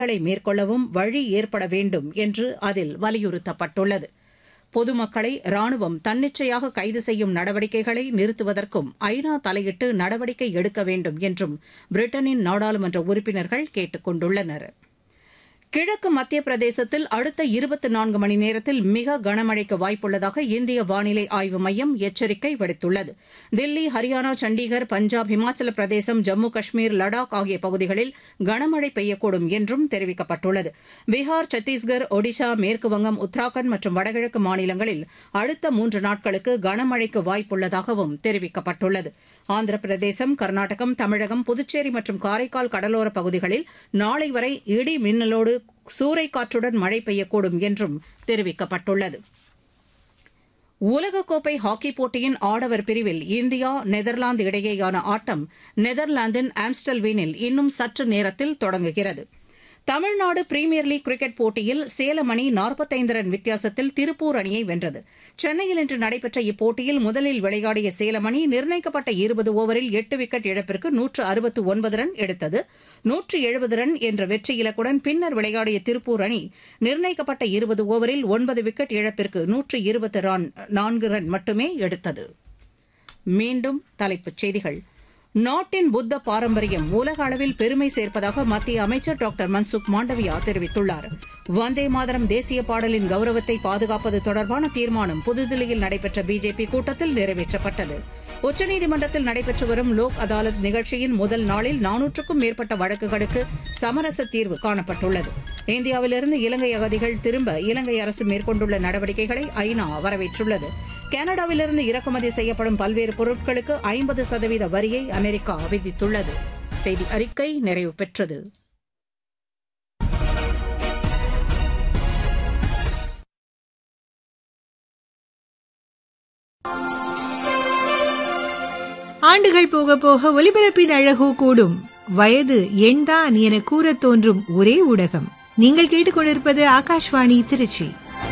களை மேற்கொள்ளவும் வழி ஏற்பட வேண்டும் என்று அதில் வலியுறுத்தப்பட்டுள்ளது பொதுமக்களை ராணுவம் தன்னிச்சையாக கைது செய்யும் நடவடிக்கைகளை நிறுத்துவதற்கும் ஐநா தலையிட்டு நடவடிக்கை எடுக்க வேண்டும் என்றும் பிரிட்டனின் நாடாளுமன்ற உறுப்பினர்கள் கேட்டுக் கொண்டுள்ளனா் கிழக்கு மத்திய பிரதேசத்தில் அடுத்த இருபத்தி நான்கு மணி நேரத்தில் மிக கனமழைக்கு வாய்ப்புள்ளதாக இந்திய வானிலை ஆய்வு மையம் எச்சரிக்கை விடுத்துள்ளது தில்லி ஹரியானா சண்டிகர் பஞ்சாப் இமாச்சல பிரதேசம் ஜம்மு காஷ்மீர் லடாக் ஆகிய பகுதிகளில் கனமழை பெய்யக்கூடும் என்றும் தெரிவிக்கப்பட்டுள்ளது பீகார் சத்தீஸ்கர் ஒடிஷா மேற்குவங்கம் உத்தராகண்ட் மற்றும் வடகிழக்கு மாநிலங்களில் அடுத்த மூன்று நாட்களுக்கு கனமழைக்கு வாய்ப்புள்ளதாகவும் தெரிவிக்கப்பட்டுள்ளது ஆந்திர பிரதேசம் கர்நாடகம் தமிழகம் புதுச்சேரி மற்றும் காரைக்கால் கடலோர பகுதிகளில் நாளை வரை இடி மின்னலோடு சூறைக்காற்றுடன் மழை பெய்யக்கூடும் என்றும் தெரிவிக்கப்பட்டுள்ளது உலகக்கோப்பை ஹாக்கிப் போட்டியின் ஆடவர் பிரிவில் இந்தியா நெதர்லாந்து இடையேயான ஆட்டம் நெதர்லாந்தின் ஆம்ஸ்டல்வீனில் இன்னும் சற்று நேரத்தில் தொடங்குகிறது தமிழ்நாடு பிரீமியர் லீக் கிரிக்கெட் போட்டியில் சேலம் அணி நாற்பத்தைந்து ரன் வித்தியாசத்தில் திருப்பூர் அணியை வென்றது சென்னையில் இன்று நடைபெற்ற இப்போட்டியில் முதலில் விளையாடிய சேலம் அணி நிர்ணயிக்கப்பட்ட இருபது ஓவரில் எட்டு விக்கெட் இழப்பிற்கு நூற்று அறுபத்து ஒன்பது ரன் எடுத்தது நூற்று எழுபது ரன் என்ற வெற்றி இலக்குடன் பின்னர் விளையாடிய திருப்பூர் அணி நிர்ணயிக்கப்பட்ட இருபது ஓவரில் ஒன்பது விக்கெட் இழப்பிற்கு நூற்று இருபத்து நான்கு ரன் மட்டுமே எடுத்தது மீண்டும் தலைப்புச் செய்திகள் நாட்டின் புத்த பாரம்பரியம் உலக அளவில் பெருமை சேர்ப்பதாக மத்திய அமைச்சர் டாக்டர் மன்சுக் மாண்டவியா தெரிவித்துள்ளார் வந்தே மாதரம் தேசிய பாடலின் கௌரவத்தை பாதுகாப்பது தொடர்பான தீர்மானம் புதுதில்லியில் நடைபெற்ற பிஜேபி கூட்டத்தில் நிறைவேற்றப்பட்டது உச்சநீதிமன்றத்தில் நடைபெற்று வரும் லோக் அதாலத் நிகழ்ச்சியின் முதல் நாளில் நானூற்றுக்கும் மேற்பட்ட வழக்குகளுக்கு சமரச தீர்வு காணப்பட்டுள்ளது இந்தியாவிலிருந்து இலங்கை அகதிகள் திரும்ப இலங்கை அரசு மேற்கொண்டுள்ள நடவடிக்கைகளை ஐநா வரவேற்றுள்ளது கனடாவிலிருந்து இறக்குமதி செய்யப்படும் பல்வேறு பொருட்களுக்கு ஐம்பது சதவீத வரியை அமெரிக்கா விதித்துள்ளது செய்தி அறிக்கை நிறைவு பெற்றது ஆண்டுகள் போக போக ஒலிபரப்பின் அழகோ கூடும் வயது எண்தான் என கூறத் தோன்றும் ஒரே ஊடகம் நீங்கள் கேட்டுக்கொண்டிருப்பது ஆகாஷ்வாணி திருச்சி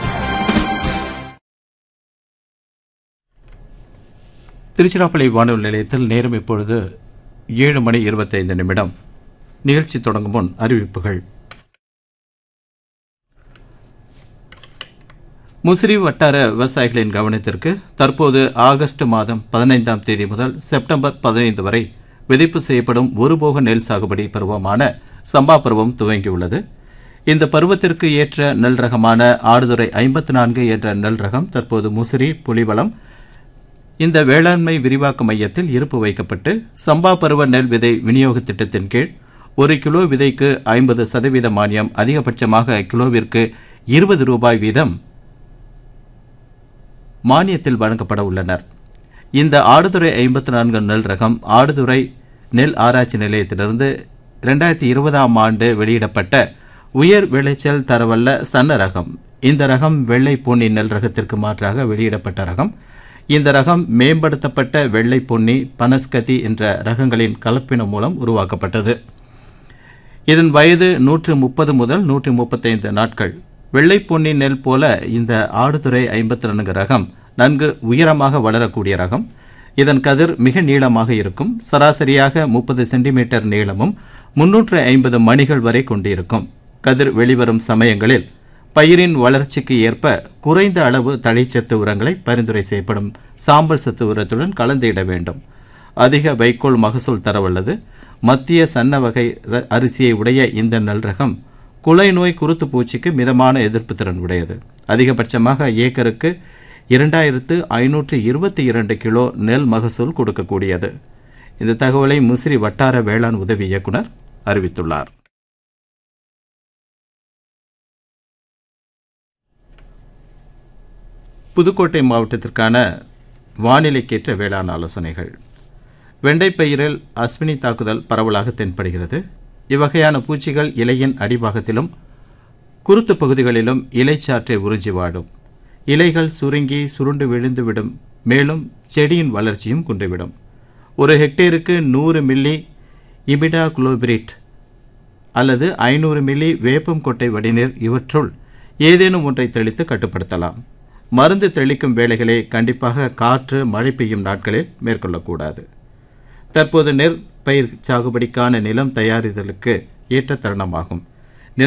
திருச்சிராப்பள்ளி வானொலி நிலையத்தில் நேரம் இப்பொழுது ஏழு மணி இருபத்தைந்து நிமிடம் நிகழ்ச்சி தொடங்கும் முன் அறிவிப்புகள் முசிறி வட்டார விவசாயிகளின் கவனத்திற்கு தற்போது ஆகஸ்ட் மாதம் பதினைந்தாம் தேதி முதல் செப்டம்பர் பதினைந்து வரை விதைப்பு செய்யப்படும் ஒருபோக நெல் சாகுபடி பருவமான சம்பா பருவம் துவங்கியுள்ளது இந்த பருவத்திற்கு ஏற்ற நெல் ரகமான ஆடுதுறை ஐம்பத்து நான்கு என்ற நெல் ரகம் தற்போது முசிறி புலிவளம் இந்த வேளாண்மை விரிவாக்க மையத்தில் இருப்பு வைக்கப்பட்டு சம்பா பருவ நெல் விதை விநியோக திட்டத்தின் கீழ் ஒரு கிலோ விதைக்கு ஐம்பது சதவீத மானியம் அதிகபட்சமாக கிலோவிற்கு இருபது ரூபாய் வீதம் மானியத்தில் வழங்கப்பட உள்ளனர் இந்த ஆடுதுறை ஐம்பத்தி நான்கு நெல் ரகம் ஆடுதுறை நெல் ஆராய்ச்சி நிலையத்திலிருந்து இரண்டாயிரத்தி இருபதாம் ஆண்டு வெளியிடப்பட்ட உயர் விளைச்சல் தரவல்ல சன்ன ரகம் இந்த ரகம் வெள்ளை பொன்னி நெல் ரகத்திற்கு மாற்றாக வெளியிடப்பட்ட ரகம் இந்த ரகம் மேம்படுத்தப்பட்ட வெள்ளை பொன்னி பனஸ்கதி என்ற ரகங்களின் கலப்பினம் மூலம் உருவாக்கப்பட்டது இதன் வயது நூற்று முப்பது முதல் நூற்றி முப்பத்தைந்து நாட்கள் வெள்ளை பொன்னி நெல் போல இந்த ஆடுதுறை ஐம்பத்தி நான்கு ரகம் நன்கு உயரமாக வளரக்கூடிய ரகம் இதன் கதிர் மிக நீளமாக இருக்கும் சராசரியாக முப்பது சென்டிமீட்டர் நீளமும் முன்னூற்று ஐம்பது மணிகள் வரை கொண்டிருக்கும் கதிர் வெளிவரும் சமயங்களில் பயிரின் வளர்ச்சிக்கு ஏற்ப குறைந்த அளவு தழைச்சத்து உரங்களை பரிந்துரை செய்யப்படும் சாம்பல் சத்து உரத்துடன் கலந்துயிட வேண்டும் அதிக வைக்கோல் மகசூல் தரவல்லது மத்திய சன்ன வகை அரிசியை உடைய இந்த நெல் ரகம் குலை நோய் குருத்து பூச்சிக்கு மிதமான எதிர்ப்பு திறன் உடையது அதிகபட்சமாக ஏக்கருக்கு இரண்டாயிரத்து ஐநூற்று இருபத்தி இரண்டு கிலோ நெல் மகசூல் கொடுக்கக்கூடியது இந்த தகவலை முசிறி வட்டார வேளாண் உதவி இயக்குனர் அறிவித்துள்ளார் புதுக்கோட்டை மாவட்டத்திற்கான வானிலைக்கேற்ற வேளாண் ஆலோசனைகள் வெண்டைப்பயிரில் அஸ்வினி தாக்குதல் பரவலாக தென்படுகிறது இவ்வகையான பூச்சிகள் இலையின் அடிபாகத்திலும் குருத்து பகுதிகளிலும் இலைச்சாற்றை உறிஞ்சி வாடும் இலைகள் சுருங்கி சுருண்டு விழுந்துவிடும் மேலும் செடியின் வளர்ச்சியும் குன்றிவிடும் ஒரு ஹெக்டேருக்கு நூறு மில்லி இபிடா குளோபிரிட் அல்லது ஐநூறு மில்லி வேப்பம் கொட்டை வடிநீர் இவற்றுள் ஏதேனும் ஒன்றை தெளித்து கட்டுப்படுத்தலாம் மருந்து தெளிக்கும் வேலைகளை கண்டிப்பாக காற்று மழை பெய்யும் நாட்களில் மேற்கொள்ளக்கூடாது தற்போது நெற்பயிர் சாகுபடிக்கான நிலம் தயாரித்தலுக்கு ஏற்ற தருணமாகும்